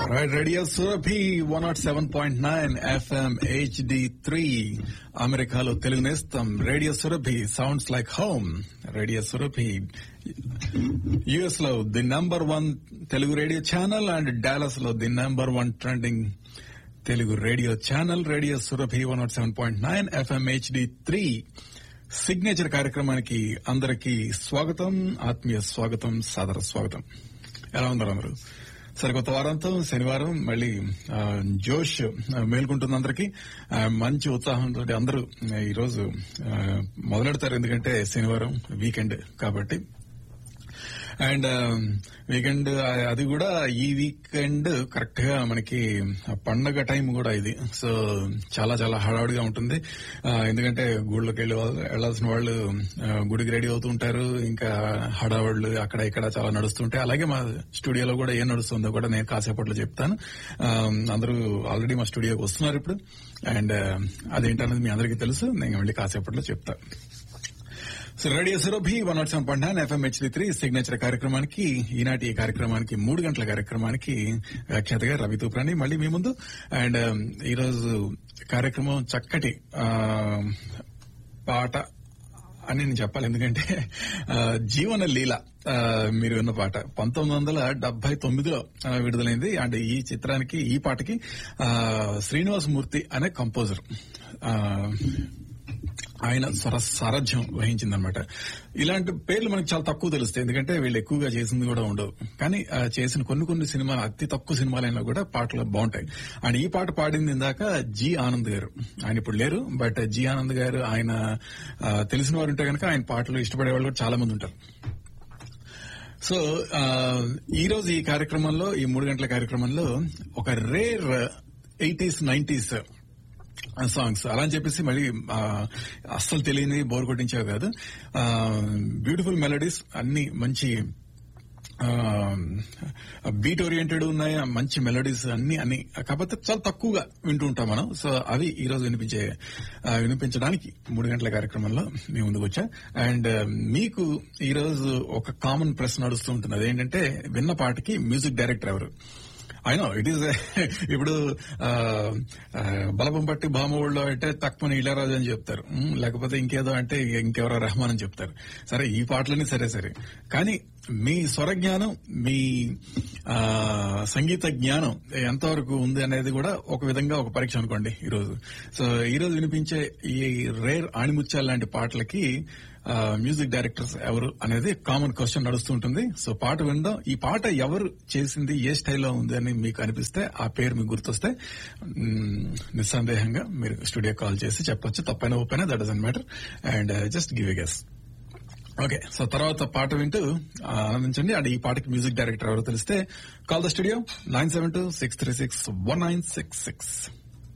Right, Radio Surabhi 107.9 FM HD3 అమెరికాలో తెలుగు నేస్తం radio Surabhi sounds like home radio Surabhi US లో the number one Telugu radio channel and Dallas లో the number one trending Telugu radio channel radio Surabhi one nought seven point nine FM HD three signature కార్యక్రమానికి అందరికీ స్వాగతం ఆత్మీయ స్వాగతం సాదర స్వాగతం ఎలా ఉన్నారు అందరూ సరికొత్త వారంతో శనివారం మళ్ళీ ఆ, జోష్ ఆ, మేల్కొంటుంది అందరికి ఆ, మంచి ఉత్సాహంతో అందరూ ఆ, ఈరోజు ఆ, మొదలెడతారు ఎందుకంటే శనివారం వీకెండ్ కాబట్టి అండ్ వీకెండ్ అది కూడా ఈ వీకెండ్ కరెక్ట్ గా మనకి పండగ టైం కూడా ఇది సో చాలా చాలా హడావుడిగా ఉంటుంది ఆ, ఎందుకంటే గుళ్ళకి వెళ్ళి వెళ్లాల్సిన వాళ్ళు ఆ, గుడికి రెడీ అవుతూ ఉంటారు ఇంకా హడావుళ్ళు అక్కడ ఇక్కడ చాలా నడుస్తుంటాయి అలాగే మా స్టూడియోలో కూడా ఏం నడుస్తుందో కూడా నేను కాసేపట్లో చెప్తాను ఆ, అందరూ ఆల్రెడీ మా స్టూడియోకి వస్తున్నారు ఇప్పుడు అండ్ అదేంటనేది మీ అందరికీ తెలుసు నేను మళ్ళీ కాసేపట్లో చెప్తాను so radio Surabhi one nought seven point nine FM HD three signature కార్యక్రమానికి ఈనాటి ఈ కార్యక్రమానికి మూడు గంటల కార్యక్రమానికి వ్యాఖ్యాతగా రవి తూప్రాని మళ్ళీ మీ ముందు అండ్ ఈరోజు కార్యక్రమం చక్కటి ఆ, పాట అని నేను చెప్పాలి ఎందుకంటే ఆ, జీవన లీల ఆ, మీరు విన్న పాట పంతొమ్మిది వందల డెబ్బై తొమ్మిదిలో ఆ, విడుదలైంది అండ్ ఈ చిత్రానికి ఈ పాటకి ఆ, శ్రీనివాస్ మూర్తి అనే కంపోజర్ ఆ, ఆయన స్వర సారథ్యం వహించిందనమాట ఇలాంటి పేర్లు మనకు చాలా తక్కువ తెలుస్తాయి ఎందుకంటే వీళ్ళు ఎక్కువగా చేసింది కూడా ఉండవు కానీ ఆ, చేసిన కొన్ని కొన్ని సినిమాలు అతి తక్కువ సినిమాలైనా కూడా పాటలు బాగుంటాయి అండ్ ఈ పాట పాడింది ఇందాక జి ఆనంద్ గారు ఆయన ఇప్పుడు లేరు బట్ జి ఆనంద్ గారు ఆయన ఆ, తెలిసిన వారు ఉంటే కనుక ఆయన పాటలు ఇష్టపడే వాళ్ళు కూడా చాలా మంది ఉంటారు సో ఆ, ఈ రోజు ఈ కార్యక్రమంలో ఈ మూడు గంటల కార్యక్రమంలో ఒక రేర్ ఎయిటీస్ నైన్టీస్ సాంగ్స్ అలా అని చెప్పేసి మళ్ళీ ఆ, అస్సలు తెలియని బోర్ కొట్టించేవి కాదు బ్యూటిఫుల్ మెలడీస్ అన్ని మంచి బీట్ ఓరియంటెడ్ ఉన్నాయి మంచి మెలడీస్ అన్ని అన్ని కాకపోతే చాలా తక్కువగా వింటూ ఉంటాం మనం సో అవి ఈ రోజు వినిపించే ఆ, వినిపించడానికి మూడు గంటల కార్యక్రమంలో మీ ముందుకు వచ్చా అండ్ మీకు ఈ రోజు ఒక కామన్ ప్రశ్న నడుస్తూ ఉంటుంది అదేంటంటే విన్న పాటకి మ్యూజిక్ డైరెక్టర్ ఎవరు అయినా ఇట్ ఈస్ ఇప్పుడు ఆ, ఆ, బలపం పట్టి బామవుల్లో అంటే తక్కువ ఇళరాజు అని చెప్తారు ఉమ్, లేకపోతే ఇంకేదో అంటే ఇంకెవరో రెహమాన్ అని చెప్తారు సరే ఈ పాటలన్నీ సరే సరే కానీ మీ స్వర జ్ఞానం మీ ఆ, సంగీత జ్ఞానం ఎంతవరకు ఉంది అనేది కూడా ఒక విధంగా ఒక పరీక్ష అనుకోండి ఈరోజు సో ఈరోజు వినిపించే ఈ రేర్ ఆణిముత్యాల లాంటి పాటలకి ఆ, మ్యూజిక్ డైరెక్టర్స్ ఎవరు అనేది కామన్ క్వశ్చన్ నడుస్తూ ఉంటుంది సో పాట విందాం ఈ పాట ఎవరు చేసింది ఏ స్టైల్లో ఉంది అని మీకు అనిపిస్తే ఆ పేరు మీకు గుర్తొస్తే మ్, నిస్సందేహంగా మీరు స్టూడియో కాల్ చేసి చెప్పొచ్చు తప్పైనా ఒప్పైనా that doesn't matter and just give a guess okay so తర్వాత పాట వింటూ ఆ, ఆనందించండి అండ్ ఈ పాటకి మ్యూజిక్ డైరెక్టర్ ఎవరో తెలిస్తే call the studio nine seven two six three six one nine six six